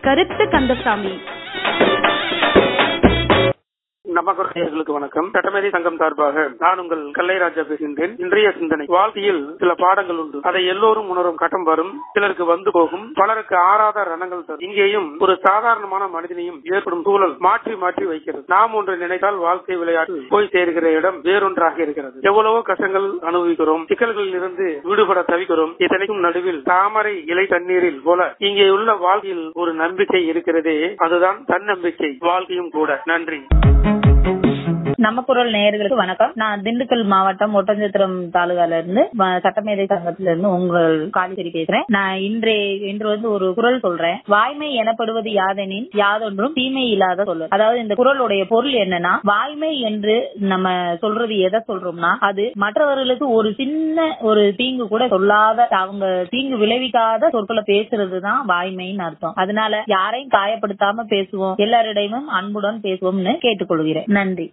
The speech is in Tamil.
கருத்து கந்தசாமி நமக்கு வணக்கம் சட்டமேதை சங்கம் சார்பாக நான் உங்கள் கல்லைராஜா பேசுகின்றேன் இன்றைய சிந்தனை வாழ்க்கையில் சில பாடங்கள் உண்டு அதை எல்லோரும் உணரும் கட்டம் வரும் சிலருக்கு வந்து போகும் பலருக்கு ஆறாத ரணங்கள் தரும் இங்கேயும் ஒரு சாதாரணமான மனிதனையும் ஏற்படும் சூழல் மாற்றி மாற்றி வைக்கிறது நாம் ஒன்று நினைத்தால் வாழ்க்கை விளையாட்டு போய் சேர்கிற இடம் வேறொன்றாக இருக்கிறது எவ்வளவோ கஷ்டங்கள் அனுபவிக்கிறோம் சிக்கல்களில் இருந்து விடுபட தவிக்கிறோம் இத்தனைக்கும் நடுவில் தாமரை இலை தண்ணீரில் போல இங்கே உள்ள வாழ்க்கையில் ஒரு நம்பிக்கை இருக்கிறதே அதுதான் தன்னம்பிக்கை வாழ்க்கையும் கூட நன்றி நம்ம குரல் நேயர்களுக்கு வணக்கம் நான் திண்டுக்கல் மாவட்டம் ஒட்டஞ்சத்திரம் தாலுகால இருந்து வ- சட்டமேதை சங்கத்தில இருந்து உங்கள் காளிசேரி பேசுறேன் நான் இன்றைய இன்று வந்து ஒரு குரல் சொல்றேன் வாய்மை எனப்படுவது யாதெனின் யாதொன்றும் தீமை இல்லாத சொல்லு அதாவது இந்த குரலுடைய பொருள் என்னன்னா வாய்மை என்று நம்ம சொல்றது எதை சொல்றோம்னா அது மற்றவர்களுக்கு ஒரு சின்ன ஒரு தீங்கு கூட சொல்லாத அவங்க தீங்கு விளைவிக்காத சொற்களை பேசுறதுதான் வாய்மைன்னு அர்த்தம் அதனால யாரையும் காயப்படுத்தாம பேசுவோம் எல்லாரிடையும் அன்புடன் பேசுவோம்னு கேட்டுக்கொள்கிறேன் நன்றி